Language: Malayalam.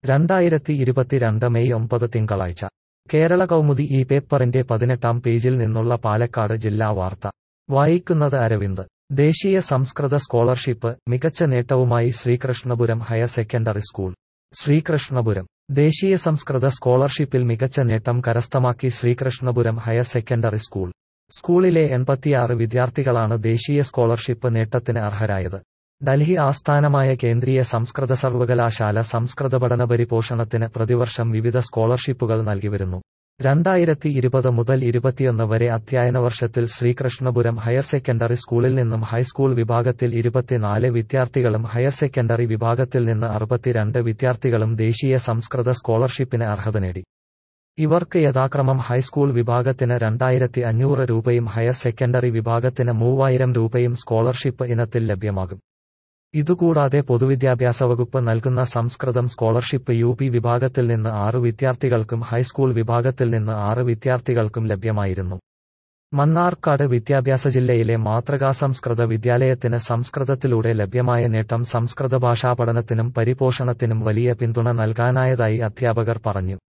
രണ്ടായിരത്തി ഇരുപത്തിരണ്ട് മെയ് ഒമ്പത് തിങ്കളാഴ്ച കേരള കൗമുദി ഈ പേപ്പറിന്റെ പതിനെട്ടാം പേജിൽ നിന്നുള്ള പാലക്കാട് ജില്ലാ വാർത്ത വായിക്കുന്നത് അരവിന്ദ് ദേശീയ സംസ്കൃത സ്കോളർഷിപ്പ് മികച്ച നേട്ടവുമായി Sreekrishnapuram higher secondary school Sreekrishnapuram ദേശീയ സംസ്കൃത സ്കോളർഷിപ്പിൽ മികച്ച നേട്ടം കരസ്ഥമാക്കി ശ്രീകൃഷ്ണപുരം ഹയർ സെക്കൻഡറി സ്കൂൾ സ്കൂളിലെ എൺപത്തിയാറ് വിദ്യാർത്ഥികളാണ് ദേശീയ സ്കോളർഷിപ്പ് നേട്ടത്തിന് അർഹരായത് ഡൽഹി ആസ്ഥാനമായ കേന്ദ്രീയ സംസ്കൃത സർവകലാശാല സംസ്കൃത പഠന പരിപോഷണത്തിന് പ്രതിവർഷം വിവിധ സ്കോളർഷിപ്പുകൾ നൽകിവരുന്നു രണ്ടായിരത്തി ഇരുപത് മുതൽ ഇരുപത്തിയൊന്ന് വരെ അധ്യയന വർഷത്തിൽ ശ്രീകൃഷ്ണപുരം ഹയർ സെക്കൻഡറി സ്കൂളിൽ നിന്നും ഹൈസ്കൂൾ വിഭാഗത്തിൽ ഇരുപത്തിനാല് വിദ്യാർത്ഥികളും ഹയർ സെക്കൻഡറി വിഭാഗത്തിൽ നിന്ന് അറുപത്തിരണ്ട് വിദ്യാർത്ഥികളും ദേശീയ സംസ്കൃത സ്കോളർഷിപ്പിന് അർഹത നേടി ഇവർക്ക് യഥാക്രമം ഹൈസ്കൂൾ വിഭാഗത്തിന് രണ്ടായിരത്തി അഞ്ഞൂറ് രൂപയും ഹയർ സെക്കൻഡറി വിഭാഗത്തിന് മൂവായിരം രൂപയും സ്കോളർഷിപ്പ് ഇനത്തിൽ ലഭ്യമാകും ഇതുകൂടാതെ പൊതുവിദ്യാഭ്യാസ വകുപ്പ് നൽകുന്ന സംസ്കൃതം സ്കോളർഷിപ്പ് യു പി വിഭാഗത്തിൽ നിന്ന് ആറ് വിദ്യാർത്ഥികൾക്കും ഹൈസ്കൂൾ വിഭാഗത്തിൽ നിന്ന് ആറ് വിദ്യാർത്ഥികൾക്കും ലഭ്യമായിരുന്നു മണ്ണാർക്കാട് വിദ്യാഭ്യാസ ജില്ലയിലെ മാതൃകാ സംസ്കൃത വിദ്യാലയത്തിന് സംസ്കൃതത്തിലൂടെ ലഭ്യമായ നേട്ടം സംസ്കൃത ഭാഷാ പഠനത്തിനും പരിപോഷണത്തിനും വലിയ പിന്തുണ നൽകാനായതായി അധ്യാപകർ പറഞ്ഞു